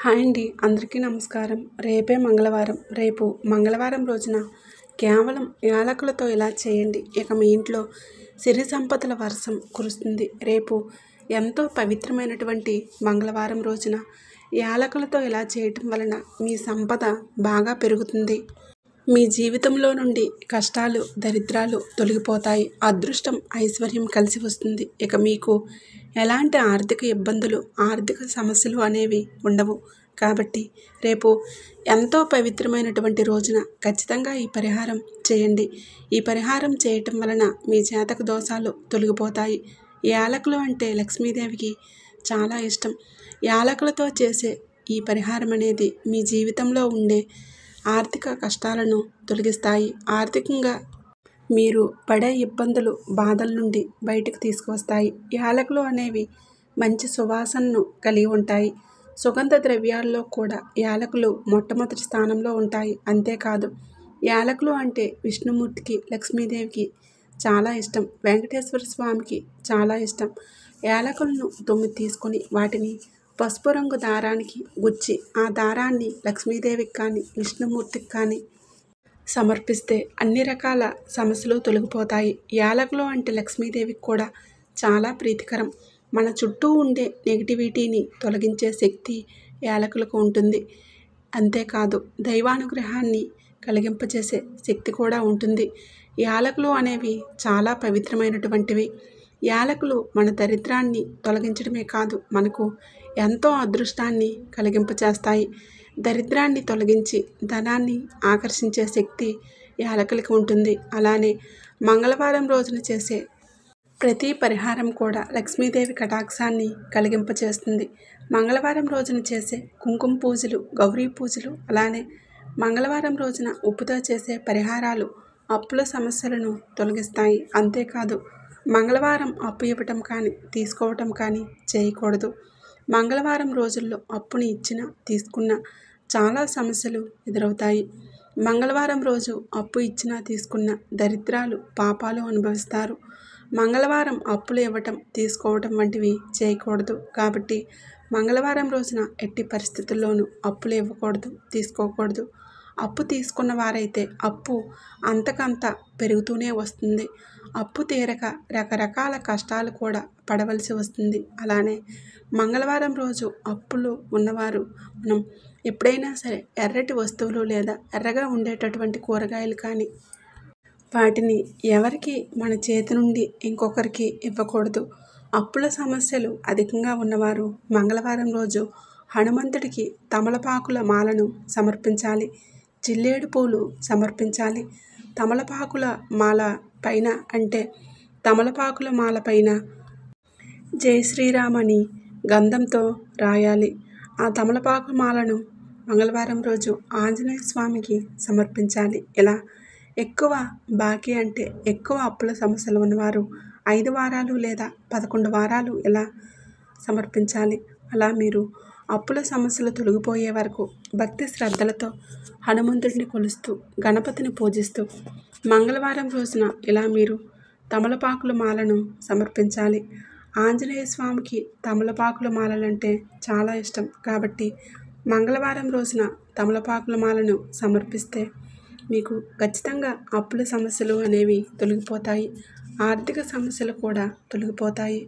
hi అండి అందరికీ నమస్కారం రేపే మంగళవారం రేపు మంగళవారం రోజున కేవలం యాలకులతో ఇలా చేయండి ఇక మీ ఇంట్లో సిరి సంపదల వర్షం కురుస్తుంది రేపు ఎంతో పవిత్రమైనటువంటి మంగళవారం రోజున యాలకులతో ఇలా చేయటం వలన మీ సంపద బాగా పెరుగుతుంది మీ జీవితంలో నుండి కష్టాలు దరిద్రాలు తొలగిపోతాయి అదృష్టం ఐశ్వర్యం కలిసి వస్తుంది ఇక మీకు ఎలాంటి ఆర్థిక ఇబ్బందులు ఆర్థిక సమస్యలు అనేవి ఉండవు కాబట్టి రేపు ఎంతో పవిత్రమైనటువంటి రోజున ఖచ్చితంగా ఈ పరిహారం చేయండి ఈ పరిహారం చేయటం వలన మీ జాతక దోషాలు తొలగిపోతాయి యాలకులు అంటే లక్ష్మీదేవికి చాలా ఇష్టం యాలకులతో చేసే ఈ పరిహారం అనేది మీ జీవితంలో ఉండే ఆర్థిక కష్టాలను తొలగిస్తాయి ఆర్థికంగా మీరు పడే ఇబ్బందులు బాధల నుండి బయటకు తీసుకువస్తాయి యాలకులు అనేవి మంచి సువాసనను కలిగి ఉంటాయి సుగంధ ద్రవ్యాల్లో కూడా యాలకులు మొట్టమొదటి స్థానంలో ఉంటాయి అంతేకాదు యాలకులు అంటే విష్ణుమూర్తికి లక్ష్మీదేవికి చాలా ఇష్టం వెంకటేశ్వర స్వామికి చాలా ఇష్టం యాలకులను తొమ్మిది తీసుకొని వాటిని పసుపు రంగు దారానికి గుచ్చి ఆ దారాన్ని లక్ష్మీదేవికి కానీ విష్ణుమూర్తికి కానీ సమర్పిస్తే అన్ని రకాల సమస్యలు తొలగిపోతాయి యాలకులు అంటే లక్ష్మీదేవికి కూడా చాలా ప్రీతికరం మన చుట్టూ ఉండే నెగిటివిటీని తొలగించే శక్తి యాలకులకు ఉంటుంది అంతేకాదు దైవానుగ్రహాన్ని కలిగింపచేసే శక్తి కూడా ఉంటుంది యాలకులు అనేవి చాలా పవిత్రమైనటువంటివి యాలకులు మన దరిద్రాన్ని తొలగించడమే కాదు మనకు ఎంతో అదృష్టాన్ని కలిగింపచేస్తాయి దరిద్రాన్ని తొలగించి ధనాన్ని ఆకర్షించే శక్తి యాలకులకి ఉంటుంది అలానే మంగళవారం రోజున చేసే ప్రతి పరిహారం కూడా లక్ష్మీదేవి కటాక్షాన్ని కలిగింపచేస్తుంది మంగళవారం రోజున చేసే కుంకుమ పూజలు గౌరీ పూజలు అలానే మంగళవారం రోజున ఉప్పుతో చేసే పరిహారాలు అప్పుల సమస్యలను తొలగిస్తాయి అంతేకాదు మంగళవారం అప్పు ఇవ్వటం కానీ తీసుకోవటం కానీ చేయకూడదు మంగళవారం రోజుల్లో అప్పుని ఇచ్చిన తీసుకున్న చాలా సమస్యలు ఎదురవుతాయి మంగళవారం రోజు అప్పు ఇచ్చినా తీసుకున్న దరిద్రాలు పాపాలు అనుభవిస్తారు మంగళవారం అప్పులు ఇవ్వటం తీసుకోవటం వంటివి చేయకూడదు కాబట్టి మంగళవారం రోజున ఎట్టి పరిస్థితుల్లోనూ అప్పులు ఇవ్వకూడదు తీసుకోకూడదు అప్పు తీసుకున్న వారైతే అప్పు అంతకంత పెరుగుతూనే వస్తుంది అప్పు తీరక రకరకాల కష్టాలు కూడా పడవలసి వస్తుంది అలానే మంగళవారం రోజు అప్పులు ఉన్నవారు మనం ఎప్పుడైనా సరే ఎర్రటి వస్తువులు లేదా ఎర్రగా ఉండేటటువంటి కూరగాయలు కానీ వాటిని ఎవరికి మన చేతి నుండి ఇంకొకరికి ఇవ్వకూడదు అప్పుల సమస్యలు అధికంగా ఉన్నవారు మంగళవారం రోజు హనుమంతుడికి తమలపాకుల మాలను సమర్పించాలి జిల్లేడు పూలు సమర్పించాలి తమలపాకుల మాల పైన అంటే తమలపాకుల మాల పైన జై శ్రీరామ్ అని గంధంతో రాయాలి ఆ తమలపాకు మాలను మంగళవారం రోజు ఆంజనేయ స్వామికి సమర్పించాలి ఇలా ఎక్కువ బాకీ అంటే ఎక్కువ అప్పుల సమస్యలు ఉన్నవారు ఐదు వారాలు లేదా పదకొండు వారాలు ఇలా సమర్పించాలి అలా మీరు అప్పుల సమస్యలు తొలగిపోయే వరకు భక్తి శ్రద్ధలతో హనుమంతుడిని కొలుస్తూ గణపతిని పూజిస్తూ మంగళవారం రోజున ఇలా మీరు తమలపాకుల మాలను సమర్పించాలి ఆంజనేయ స్వామికి తమలపాకుల మాలలంటే చాలా ఇష్టం కాబట్టి మంగళవారం రోజున తమలపాకుల మాలను సమర్పిస్తే మీకు ఖచ్చితంగా అప్పుల సమస్యలు అనేవి తొలగిపోతాయి ఆర్థిక సమస్యలు కూడా తొలగిపోతాయి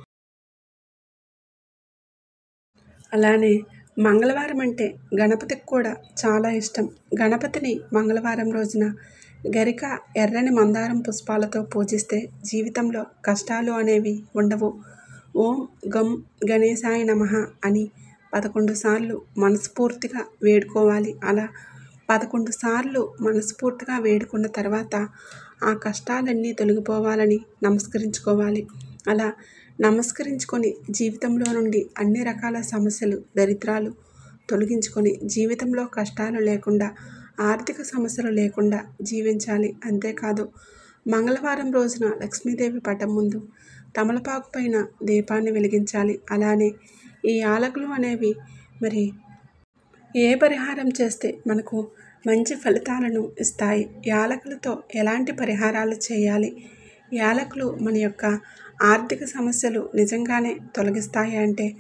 అలానే మంగళవారం అంటే గణపతికి కూడా చాలా ఇష్టం గణపతిని మంగళవారం రోజున గరిక ఎర్రని మందారం పుష్పాలతో పూజిస్తే జీవితంలో కష్టాలు అనేవి ఉండవు ఓం గం గణేశాయ నమః అని పదకొండు సార్లు మనస్ఫూర్తిగా వేడుకోవాలి అలా పదకొండు సార్లు మనస్ఫూర్తిగా వేడుకున్న తర్వాత ఆ కష్టాలన్నీ తొలగిపోవాలని నమస్కరించుకోవాలి అలా నమస్కరించుకొని జీవితంలో నుండి అన్ని రకాల సమస్యలు దరిద్రాలు తొలగించుకొని జీవితంలో కష్టాలు లేకుండా ఆర్థిక సమస్యలు లేకుండా జీవించాలి అంతేకాదు మంగళవారం రోజున లక్ష్మీదేవి పటం ముందు తమలపాకు పైన దీపాన్ని వెలిగించాలి అలానే ఈ యాలకులు అనేవి మరి ఏ పరిహారం చేస్తే మనకు మంచి ఫలితాలను ఇస్తాయి యాలకులతో ఎలాంటి పరిహారాలు చేయాలి యాలకులు మన యొక్క ఆర్థిక సమస్యలు నిజంగానే తొలగిస్తాయి అంటే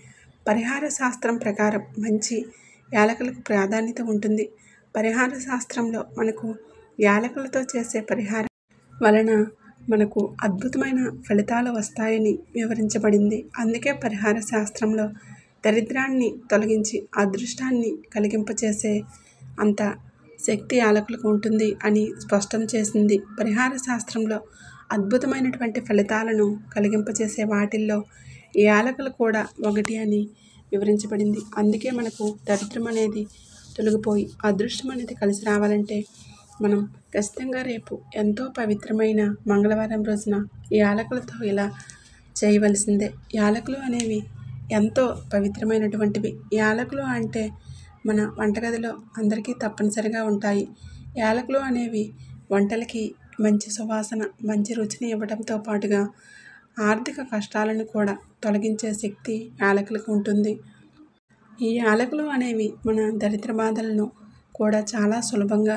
పరిహార శాస్త్రం ప్రకారం మంచి యాలకులకు ప్రాధాన్యత ఉంటుంది పరిహార శాస్త్రంలో మనకు యాలకులతో చేసే పరిహారం వలన మనకు అద్భుతమైన ఫలితాలు వస్తాయని వివరించబడింది అందుకే పరిహార శాస్త్రంలో దరిద్రాన్ని తొలగించి అదృష్టాన్ని కలిగింపచేసే అంత శక్తి యాలకులకు ఉంటుంది అని స్పష్టం చేసింది పరిహార శాస్త్రంలో అద్భుతమైనటువంటి ఫలితాలను కలిగింపచేసే వాటిల్లో ఈ యాలకులు కూడా ఒకటి అని వివరించబడింది అందుకే మనకు దరిద్రం అనేది తొలగిపోయి అదృష్టం అనేది కలిసి రావాలంటే మనం ఖచ్చితంగా రేపు ఎంతో పవిత్రమైన మంగళవారం రోజున ఈ యాలకులతో ఇలా చేయవలసిందే యాలకులు అనేవి ఎంతో పవిత్రమైనటువంటివి యాలకులు అంటే మన వంటగదిలో అందరికీ తప్పనిసరిగా ఉంటాయి యాలకులు అనేవి వంటలకి మంచి సువాసన మంచి రుచిని ఇవ్వడంతో పాటుగా ఆర్థిక కష్టాలను కూడా తొలగించే శక్తి యాలకులకు ఉంటుంది ఈ యాలకులు అనేవి మన దరిద్ర బాధలను కూడా చాలా సులభంగా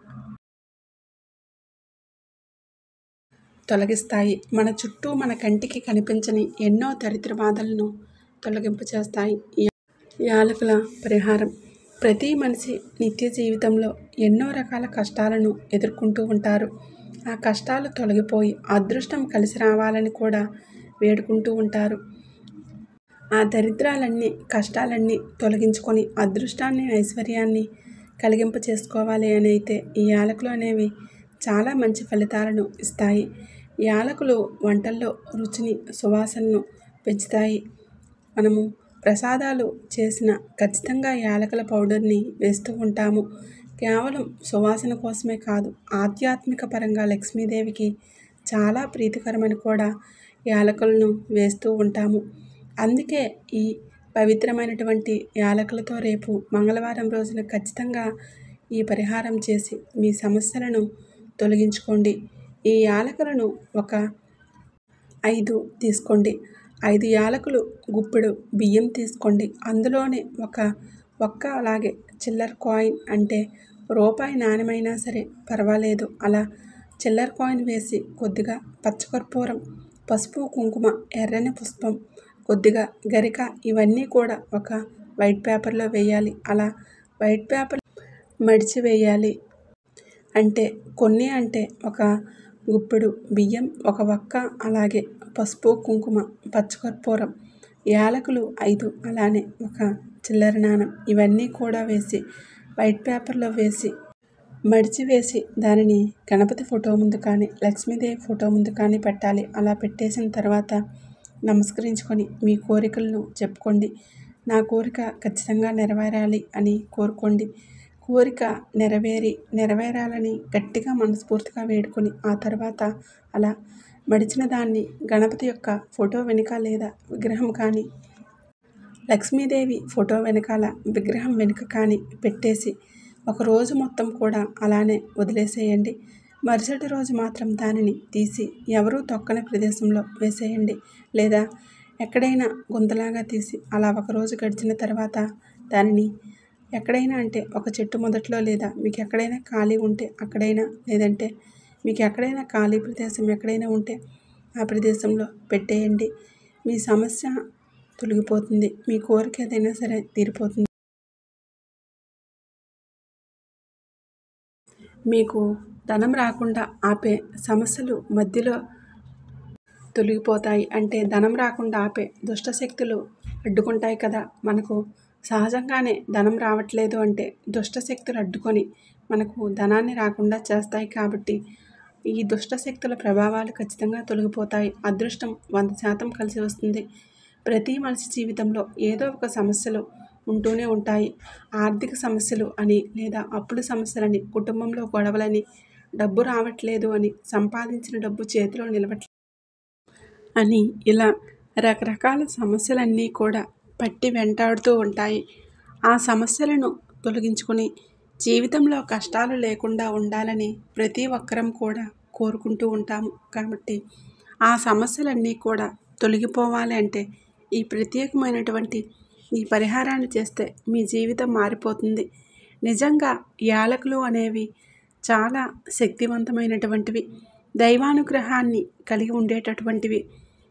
తొలగిస్తాయి మన చుట్టూ మన కంటికి కనిపించని ఎన్నో దరిద్ర బాధలను తొలగింపు చేస్తాయి ఈ యాలకుల పరిహారం ప్రతి మనిషి నిత్య జీవితంలో ఎన్నో రకాల కష్టాలను ఎదుర్కొంటూ ఉంటారు ఆ కష్టాలు తొలగిపోయి అదృష్టం కలిసి రావాలని కూడా వేడుకుంటూ ఉంటారు ఆ దరిద్రాలన్నీ కష్టాలన్నీ తొలగించుకొని అదృష్టాన్ని ఐశ్వర్యాన్ని కలిగింప చేసుకోవాలి అని అయితే ఈ యాలకులు అనేవి చాలా మంచి ఫలితాలను ఇస్తాయి యాలకులు వంటల్లో రుచిని సువాసనను పెంచుతాయి మనము ప్రసాదాలు చేసిన ఖచ్చితంగా యాలకుల పౌడర్ని వేస్తూ ఉంటాము కేవలం సువాసన కోసమే కాదు ఆధ్యాత్మిక పరంగా లక్ష్మీదేవికి చాలా ప్రీతికరమని కూడా యాలకులను వేస్తూ ఉంటాము అందుకే ఈ పవిత్రమైనటువంటి యాలకులతో రేపు మంగళవారం రోజున ఖచ్చితంగా ఈ పరిహారం చేసి మీ సమస్యలను తొలగించుకోండి ఈ యాలకులను ఒక ఐదు తీసుకోండి ఐదు యాలకులు గుప్పెడు బియ్యం తీసుకోండి అందులోనే ఒక ఒక్క అలాగే చిల్లర కాయిన్ అంటే రూపాయి నాణ్యమైనా సరే పర్వాలేదు అలా చిల్లర కాయిన్ వేసి కొద్దిగా పచ్చకర్పూరం పసుపు కుంకుమ ఎర్రని పుష్పం కొద్దిగా గరిక ఇవన్నీ కూడా ఒక వైట్ పేపర్లో వేయాలి అలా వైట్ పేపర్ మడిచి వేయాలి అంటే కొన్ని అంటే ఒక గుప్పెడు బియ్యం ఒక వక్క అలాగే పసుపు కుంకుమ పచ్చకర్పూరం యాలకులు ఐదు అలానే ఒక చిల్లర నాణం ఇవన్నీ కూడా వేసి వైట్ పేపర్లో వేసి మడిచి వేసి దానిని గణపతి ఫోటో ముందు కానీ లక్ష్మీదేవి ఫోటో ముందు కానీ పెట్టాలి అలా పెట్టేసిన తర్వాత నమస్కరించుకొని మీ కోరికలను చెప్పుకోండి నా కోరిక ఖచ్చితంగా నెరవేరాలి అని కోరుకోండి కోరిక నెరవేరి నెరవేరాలని గట్టిగా మనస్ఫూర్తిగా వేడుకొని ఆ తర్వాత అలా మడిచిన దాన్ని గణపతి యొక్క ఫోటో వెనుక లేదా విగ్రహం కానీ లక్ష్మీదేవి ఫోటో వెనకాల విగ్రహం వెనుక కానీ పెట్టేసి ఒక రోజు మొత్తం కూడా అలానే వదిలేసేయండి మరుసటి రోజు మాత్రం దానిని తీసి ఎవరూ తొక్కని ప్రదేశంలో వేసేయండి లేదా ఎక్కడైనా గుంతలాగా తీసి అలా ఒక రోజు గడిచిన తర్వాత దానిని ఎక్కడైనా అంటే ఒక చెట్టు మొదట్లో లేదా మీకు ఎక్కడైనా ఖాళీ ఉంటే అక్కడైనా లేదంటే మీకు ఎక్కడైనా ఖాళీ ప్రదేశం ఎక్కడైనా ఉంటే ఆ ప్రదేశంలో పెట్టేయండి మీ సమస్య తొలగిపోతుంది మీ కోరిక ఏదైనా సరే తీరిపోతుంది మీకు ధనం రాకుండా ఆపే సమస్యలు మధ్యలో తొలగిపోతాయి అంటే ధనం రాకుండా ఆపే దుష్ట శక్తులు అడ్డుకుంటాయి కదా మనకు సహజంగానే ధనం రావట్లేదు అంటే దుష్ట శక్తులు అడ్డుకొని మనకు ధనాన్ని రాకుండా చేస్తాయి కాబట్టి ఈ దుష్ట శక్తుల ప్రభావాలు ఖచ్చితంగా తొలగిపోతాయి అదృష్టం వంద శాతం కలిసి వస్తుంది ప్రతి మనిషి జీవితంలో ఏదో ఒక సమస్యలు ఉంటూనే ఉంటాయి ఆర్థిక సమస్యలు అని లేదా అప్పుల సమస్యలని కుటుంబంలో గొడవలని డబ్బు రావట్లేదు అని సంపాదించిన డబ్బు చేతిలో నిలవట్లేదు అని ఇలా రకరకాల సమస్యలన్నీ కూడా పట్టి వెంటాడుతూ ఉంటాయి ఆ సమస్యలను తొలగించుకొని జీవితంలో కష్టాలు లేకుండా ఉండాలని ప్రతి ఒక్కరం కూడా కోరుకుంటూ ఉంటాము కాబట్టి ఆ సమస్యలన్నీ కూడా తొలగిపోవాలి అంటే ఈ ప్రత్యేకమైనటువంటి ఈ పరిహారాన్ని చేస్తే మీ జీవితం మారిపోతుంది నిజంగా యాలకులు అనేవి చాలా శక్తివంతమైనటువంటివి దైవానుగ్రహాన్ని కలిగి ఉండేటటువంటివి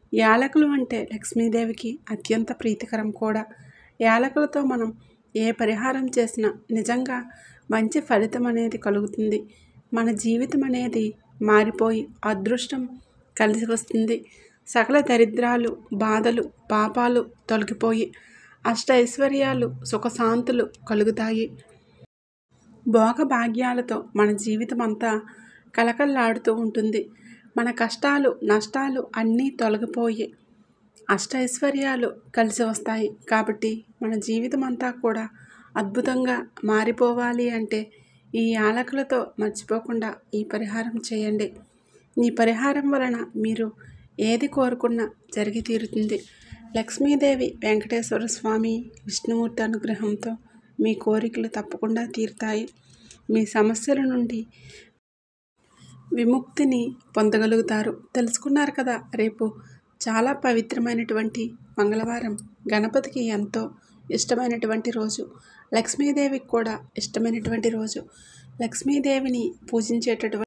యాలకులు అంటే లక్ష్మీదేవికి అత్యంత ప్రీతికరం కూడా యాలకులతో మనం ఏ పరిహారం చేసినా నిజంగా మంచి ఫలితం అనేది కలుగుతుంది మన జీవితం అనేది మారిపోయి అదృష్టం కలిసి వస్తుంది సకల దరిద్రాలు బాధలు పాపాలు తొలగిపోయి అష్ట ఐశ్వర్యాలు సుఖశాంతులు కలుగుతాయి భోగ భాగ్యాలతో మన జీవితం అంతా కలకల్లాడుతూ ఉంటుంది మన కష్టాలు నష్టాలు అన్నీ తొలగిపోయి అష్ట ఐశ్వర్యాలు కలిసి వస్తాయి కాబట్టి మన జీవితం అంతా కూడా అద్భుతంగా మారిపోవాలి అంటే ఈ యాలకులతో మర్చిపోకుండా ఈ పరిహారం చేయండి ఈ పరిహారం వలన మీరు ఏది కోరుకున్నా జరిగి తీరుతుంది లక్ష్మీదేవి వెంకటేశ్వర స్వామి విష్ణుమూర్తి అనుగ్రహంతో మీ కోరికలు తప్పకుండా తీరుతాయి మీ సమస్యల నుండి విముక్తిని పొందగలుగుతారు తెలుసుకున్నారు కదా రేపు చాలా పవిత్రమైనటువంటి మంగళవారం గణపతికి ఎంతో ఇష్టమైనటువంటి రోజు లక్ష్మీదేవికి కూడా ఇష్టమైనటువంటి రోజు లక్ష్మీదేవిని పూజించేటటువంటి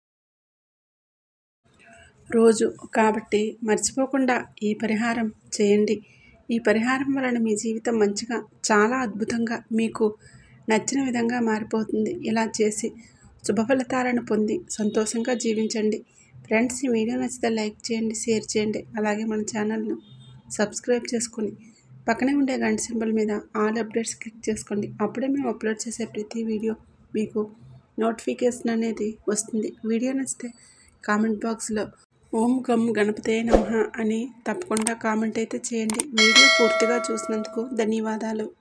రోజు కాబట్టి మర్చిపోకుండా ఈ పరిహారం చేయండి ఈ పరిహారం వలన మీ జీవితం మంచిగా చాలా అద్భుతంగా మీకు నచ్చిన విధంగా మారిపోతుంది ఇలా చేసి శుభ ఫలితాలను పొంది సంతోషంగా జీవించండి ఫ్రెండ్స్ ఈ వీడియో నచ్చితే లైక్ చేయండి షేర్ చేయండి అలాగే మన ఛానల్ను సబ్స్క్రైబ్ చేసుకొని పక్కనే ఉండే గంట సింబల్ మీద ఆల్ అప్డేట్స్ క్లిక్ చేసుకోండి అప్పుడే మేము అప్లోడ్ చేసే ప్రతి వీడియో మీకు నోటిఫికేషన్ అనేది వస్తుంది వీడియో నచ్చితే కామెంట్ బాక్స్లో ఓం గమ్ గణపతే నమః అని తప్పకుండా కామెంట్ అయితే చేయండి వీడియో పూర్తిగా చూసినందుకు ధన్యవాదాలు